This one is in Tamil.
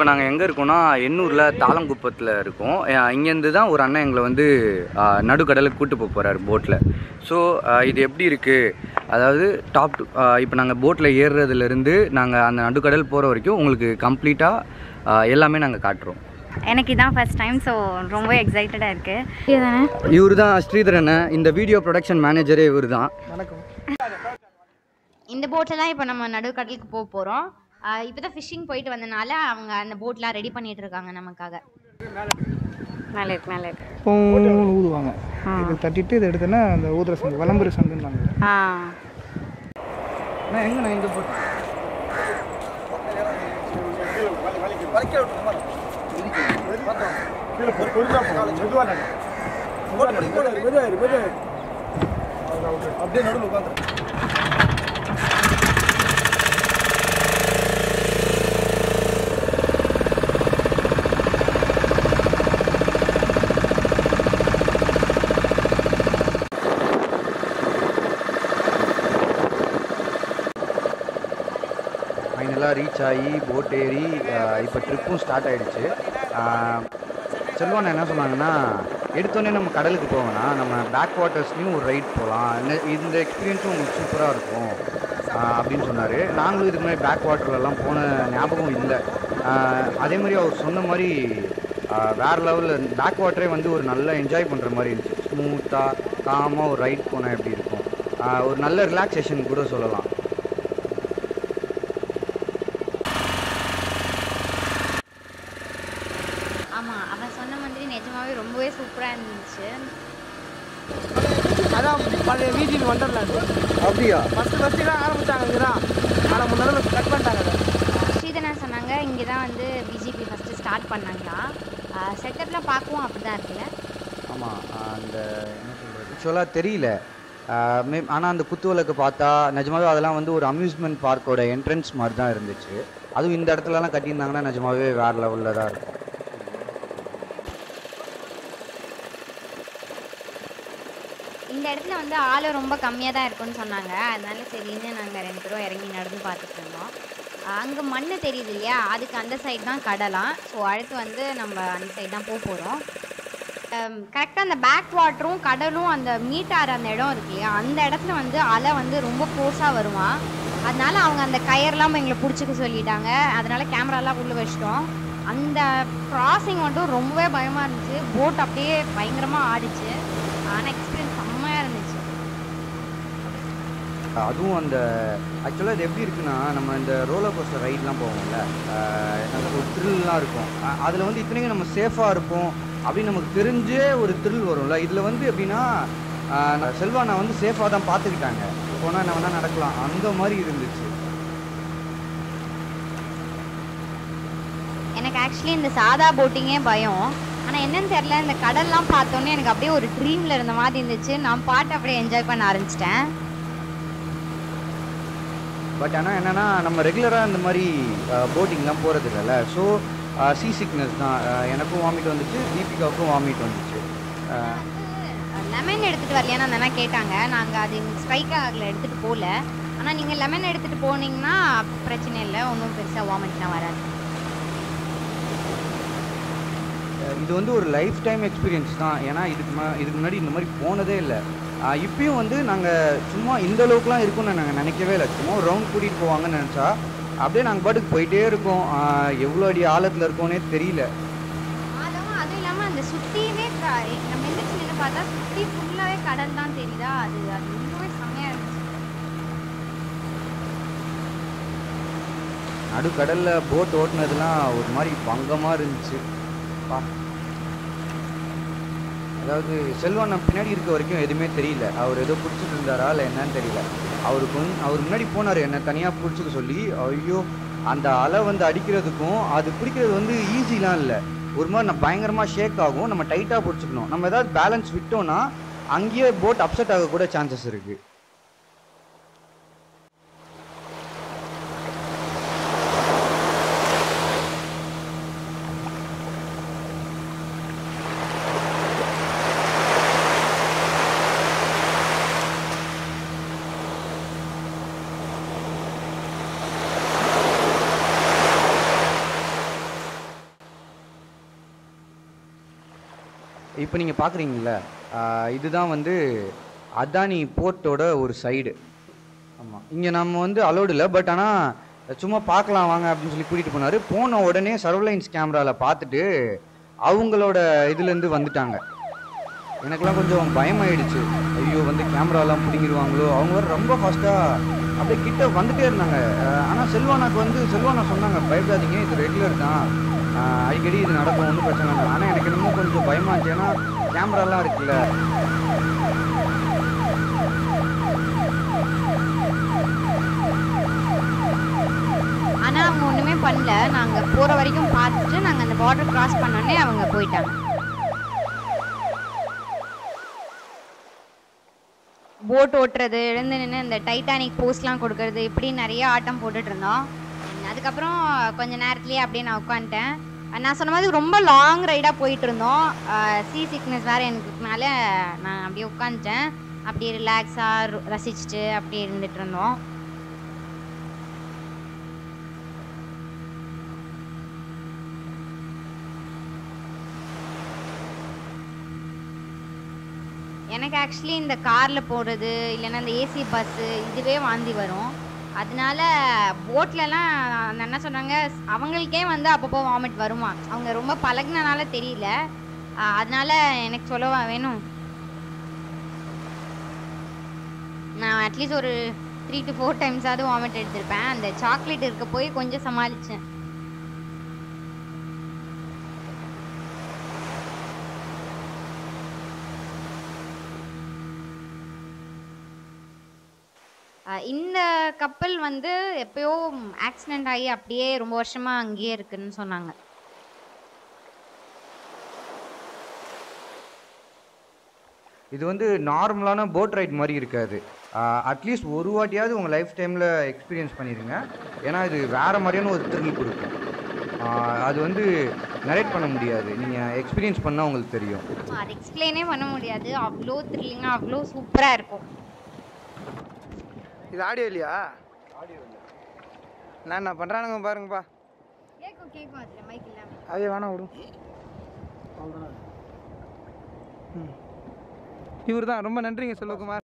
நாங்கள் எங்கே இருக்கோம்னா எண்ணூரில் தாளங்குப்பத்தில் இருக்கோம் அஹ் இங்கேருந்து தான் ஒரு அண்ணன் எங்களை வந்து அஹ், நடுக்கடலுக்கு கூட்டு போக போகிறாரு போட்டில் ஸோ இது எப்படி இருக்குது அதாவது டாப் டு இப்போ நாங்கள் போட்டில் ஏறுறதுலேருந்து நாங்கள் அந்த நடுக்கடல் போகிற வரைக்கும் உங்களுக்கு கம்ப்ளீட்டாக எல்லாமே நாங்கள் காட்டுறோம் எனக்கு இதான் ஃபர்ஸ்ட் டைம் ஸோ ரொம்ப எக்ஸைட்டடாக இருக்குது இதுதானே இவர் தான் ஸ்ரீதர் அண்ணன் இந்த வீடியோ ப்ரொடக்ஷன் மேனேஜரே இவர் தான் இந்த போட்டில் தான் இப்போ நம்ம நடுக்கடலுக்கு போக போகிறோம் இப்போ தான் ஃபிஷிங் போயிட்டு வந்தனால அவங்க அந்த போட்லாம் ரெடி பண்ணிட்டு இருக்காங்க நமக்காக மேலே இருக்கு மேலே இருக்கு பூன்னு ஊதுவாங்க இது தட்டிட்டு இதை எடுத்தோன்னா அந்த ஊதுற சங்கு விளம்பர சங்குன்னாங்க ஆ எங்கண்ணா இந்த போட்டு அப்படியே நடுவில் உட்காந்து ஃபைனலாக ரீச் ஆகி போட் ஏறி இப்போ ட்ரிப்பும் ஸ்டார்ட் ஆகிடுச்சு செல்வன் என்ன சொன்னாங்கன்னா எடுத்தோடனே நம்ம கடலுக்கு போவோம்னா நம்ம பேக் வாட்டர்ஸ்லேயும் ஒரு ரைட் போகலாம் இந்த எக்ஸ்பீரியன்ஸும் உங்களுக்கு சூப்பராக இருக்கும் ஆஹ் அப்படின்னு சொன்னார் நாங்களும் இதுக்கு முன்னாடி பேக் வாட்டர்லலாம் போன ஞாபகம் இல்லை ஆஹ் அதே மாதிரி அவர் சொன்ன மாதிரி ஆஹ் வேற லெவலில் பேக் வாட்டரே வந்து ஒரு நல்ல என்ஜாய் பண்ணுற மாதிரி இருந்துச்சு ஸ்மூத்தாக காமாக ஒரு ரைட் போனால் எப்படி இருக்கும் ஆஹ் ஒரு நல்ல ரிலாக்ஸேஷன் கூட சொல்லலாம் ஆமாம் அவன் சொன்ன மாதிரி நிஜமாவே ரொம்பவே சூப்பராக இருந்துச்சு அதான் பழைய வீதியில் வண்டர்லாண்டு அப்படியா ஃபஸ்ட்டு ஃபஸ்ட்டுலாம் ஆரம்பிச்சாங்க இங்கே தான் ஆனால் முன்னாடி கட் பண்ணிட்டாங்க அதை ஸ்ரீதனா சொன்னாங்க இங்கே தான் வந்து பிஜேபி ஃபஸ்ட்டு ஸ்டார்ட் பண்ணாங்களா செட்டப்லாம் பார்க்கவும் அப்படி தான் இருக்குல்ல ஆமாம் அந்த என்ன சொல்கிறது ஆக்சுவலாக தெரியல மே ஆனால் அந்த குத்துவிளக்கு பார்த்தா நிஜமாவே அதெல்லாம் வந்து ஒரு அம்யூஸ்மெண்ட் பார்க்கோட என்ட்ரன்ஸ் மாதிரி தான் இருந்துச்சு அதுவும் இந்த இடத்துலலாம் கட்டியிருந்தாங்கன்னா நிஜமாவே வேறு லெவலில் தான் இருக்கும் இந்த இடத்துல வந்து ஆழம் ரொம்ப கம்மியாக தான் இருக்கும்னு சொன்னாங்க அதனால சரின்னு நாங்கள் ரெண்டு பேரும் இறங்கி நடந்து பார்த்துட்டு இருந்தோம் அங்கே மண் தெரியுது இல்லையா அதுக்கு அந்த சைடு தான் கடலாம் ஸோ அடுத்து வந்து நம்ம அந்த சைடு தான் போக போகிறோம் கரெக்டாக அந்த பேக் வாட்டரும் கடலும் அந்த மீட் ஆகிற அந்த இடம் இருக்கு இல்லையா அந்த இடத்துல வந்து அலை வந்து ரொம்ப ஃபோர்ஸாக வருமா அதனால அவங்க அந்த கயர்லாம் எங்களை பிடிச்சிக்க சொல்லிட்டாங்க அதனால கேமராலாம் உள்ளே வச்சிட்டோம் அந்த கிராசிங் மட்டும் ரொம்பவே பயமாக இருந்துச்சு போட் அப்படியே பயங்கரமாக ஆடிச்சு ஆனால் எக்ஸ்பீரியன்ஸ் செம்மையாக இருந்துச்சு அதுவும் அந்த ஆக்சுவலாக இது எப்படி இருக்குன்னா நம்ம இந்த ரோலர் கோஸ்டர் ரைட்லாம் போவோம்ல ஆஹ் அந்த ஒரு த்ரில்லாம் இருக்கும் அதில் வந்து இத்தனைக்கும் நம்ம சேஃபாக இருப்போம் அப்படின்னு நமக்கு தெரிஞ்சே ஒரு த்ரில் வரும்ல இதில் வந்து எப்படின்னா ஆஹ் நான் செல்வா நான் வந்து சேஃபாக தான் பார்த்துக்கிட்டாங்க போனால் என்ன வேணால் நடக்கலாம் அந்த மாதிரி இருந்துச்சு எனக்கு ஆக்சுவலி இந்த சாதா போட்டிங்கே பயம் ஆனால் என்னன்னு தெரில இந்த கடல்லாம் பார்த்தோன்னே எனக்கு அப்படியே ஒரு ட்ரீமில் இருந்த மாதிரி இருந்துச்சு நான் பாட்டு அப்படியே என்ஜாய் பண்ண ஆரம்பிச்சிட்டேன் பட் ஆனால் என்னென்னா நம்ம ரெகுலராக இந்த மாதிரி போட்டிங்லாம் போகிறது இல்லைல்ல ஸோ சீ சிக்னஸ் தான் ஆஹ் எனக்கும் வாமிட் வந்துச்சு தீபிகாவுக்கும் வாமிட் வந்துச்சு ஆஹ் லெமன் எடுத்துகிட்டு வரலையான்னு அந்த அண்ணா கேட்டாங்க நாங்கள் அது ஸ்ட்ரைக் ஆகல எடுத்துகிட்டு போகல ஆனால் நீங்கள் லெமன் எடுத்துகிட்டு போனீங்கன்னா பிரச்சனை இல்லை ஒன்றும் பெருசாக வாமிட்லாம் வராது இது வந்து ஒரு லைஃப் டைம் எக்ஸ்பீரியன்ஸ் தான் ஏன்னா இதுக்கு மா இதுக்கு முன்னாடி இந்த மாதிரி போனதே இல்லை இப்பயும் வந்து நாங்கள் சும்மா இந்த அளவுக்குலாம் இருக்கும்னு நாங்கள் நினைக்கவே இல்லை சும்மா ஒரு ரவுண்ட் கூட்டிகிட்டு போவாங்கன்னு நினச்சா அப்படியே நாங்கள் பாட்டுக்கு போயிட்டே இருக்கோம் ஆஹ் எவ்வளோ அடி ஆழத்தில் இருக்கோன்னே தெரியல அதுவும் அதுவும் இல்லாமல் அந்த சுற்றியுமே நம்ம எந்திரிச்சு நின்று பார்த்தா சுற்றி ஃபுல்லாகவே கடல் தான் தெரியுதா அது அது ரொம்பவே செம்மையாக இருந்துச்சு நடுக்கடலில் போட் ஓட்டுனதுலாம் ஒரு மாதிரி பங்கமாக இருந்துச்சு பா அதாவது செல்வன் நம்ம பின்னாடி இருக்க வரைக்கும் எதுவுமே தெரியல அவர் ஏதோ பிடிச்சிட்டு இருந்தாரா இல்லை என்னன்னு தெரியல அவருக்கு வந்து அவர் முன்னாடி போனார் என்ன தனியாக பிடிச்சிக்க சொல்லி ஐயோ அந்த அலை வந்து அடிக்கிறதுக்கும் அது பிடிக்கிறது வந்து ஈஸிலாம் இல்லை ஒரு மாதிரி நான் பயங்கரமாக ஷேக் ஆகும் நம்ம டைட்டாக பிடிச்சிக்கணும் நம்ம ஏதாவது பேலன்ஸ் விட்டோம்னா அங்கேயே போட் அப்செட் ஆக கூட சான்சஸ் இருக்குது இப்போ நீங்கள் பார்க்குறீங்கள இதுதான் வந்து அதானி போர்ட்டோட ஒரு சைடு ஆமாம் இங்கே நம்ம வந்து அலோடு இல்லை பட் ஆனால் சும்மா பார்க்கலாம் வாங்க அப்படின்னு சொல்லி கூட்டிகிட்டு போனார் போன உடனே சர்வலைன்ஸ் கேமராவில் பார்த்துட்டு அவங்களோட இதுலேருந்து வந்துட்டாங்க எனக்கெல்லாம் கொஞ்சம் பயமாயிடுச்சு ஐயோ வந்து கேமராலாம் பிடிங்கிருவாங்களோ அவங்க வேறு ரொம்ப ஃபாஸ்ட்டாக அப்படியே கிட்ட வந்துட்டே இருந்தாங்க ஆனால் செல்வானாக்கு வந்து செல்வானா சொன்னாங்க பயப்படாதீங்க இது ரெகுலர் தான் அஹ் அடிக்கடி இது நடக்கும் ஒன்றும் பிரச்சனை இல்லை ஆனால் எனக்கு என்னமோ கொஞ்சம் பயமாச்சு ஏன்னா கேமராலாம் இருக்குல்ல ஆனால் அவங்க ஒன்றுமே பண்ணல நாங்கள் போகிற வரைக்கும் பார்த்துட்டு நாங்கள் அந்த பார்டர் கிராஸ் பண்ணோடனே அவங்க போயிட்டாங்க போட் ஓட்டுறது எழுந்து நின்று இந்த டைட்டானிக் போஸ்ட்லாம் கொடுக்கறது இப்படி நிறைய ஆட்டம் போட்டுட்டு இருந்தோம் அதுக்கப்புறம் கொஞ்ச நேரத்துலேயே அப்படியே நான் உட்காந்துட்டேன் நான் சொன்ன மாதிரி ரொம்ப லாங் ரைடாக போயிட்டு இருந்தோம் சீ சிக்னஸ் வேறு எனக்கு மேலே நான் அப்படியே உட்காந்துட்டேன் அப்படியே ரிலாக்ஸாக ரசிச்சுட்டு அப்படியே இருந்துட்டு இருந்தோம் எனக்கு ஆக்சுவலி இந்த காரில் போகிறது இல்லைன்னா இந்த ஏசி பஸ்ஸு இதுவே வாந்தி வரும் அதனால போட்லலாம் அந்த என்ன சொன்னாங்க அவங்களுக்கே வந்து அப்பப்போ வாமிட் வருமா அவங்க ரொம்ப பழகுனனால தெரியல அஹ் அதனால எனக்கு சொல்லவா வேணும் நான் அட்லீஸ்ட் ஒரு த்ரீ டு ஃபோர் டைம்ஸாவது வாமிட் எடுத்திருப்பேன் அந்த சாக்லேட் இருக்க போய் கொஞ்சம் சமாளித்தேன் அஹ் இந்த கப்பல் வந்து எப்பயோ ஆக்சிடென்ட் ஆகி அப்படியே ரொம்ப வருஷமா அங்கேயே இருக்குன்னு சொன்னாங்க இது வந்து நார்மலான போட் ரைட் மாதிரி இருக்காது அட்லீஸ்ட் ஒரு வாட்டியாவது உங்கள் லைஃப் டைமில் எக்ஸ்பீரியன்ஸ் பண்ணிடுங்க ஏன்னா இது வேறு மாதிரியான ஒரு த்ரில் கொடுக்கும் ஆஹ் அது வந்து நரேட் பண்ண முடியாது நீங்கள் எக்ஸ்பீரியன்ஸ் பண்ணால் உங்களுக்கு தெரியும் அது எக்ஸ்பிளைனே பண்ண முடியாது அவ்வளோ த்ரில்லிங்காக அவ்வளோ சூப்பராக இருக்கும் இது ஆடியோ இல்லையா நான் என்ன பண்ணுறானுங்க பாருங்கப்பா கேட்கும் கேட்கும் அதில் மைக் இல்லாமல் அதே வேணாம் விடும் ம் இவர் தான் ரொம்ப நன்றிங்க செல்வகுமார்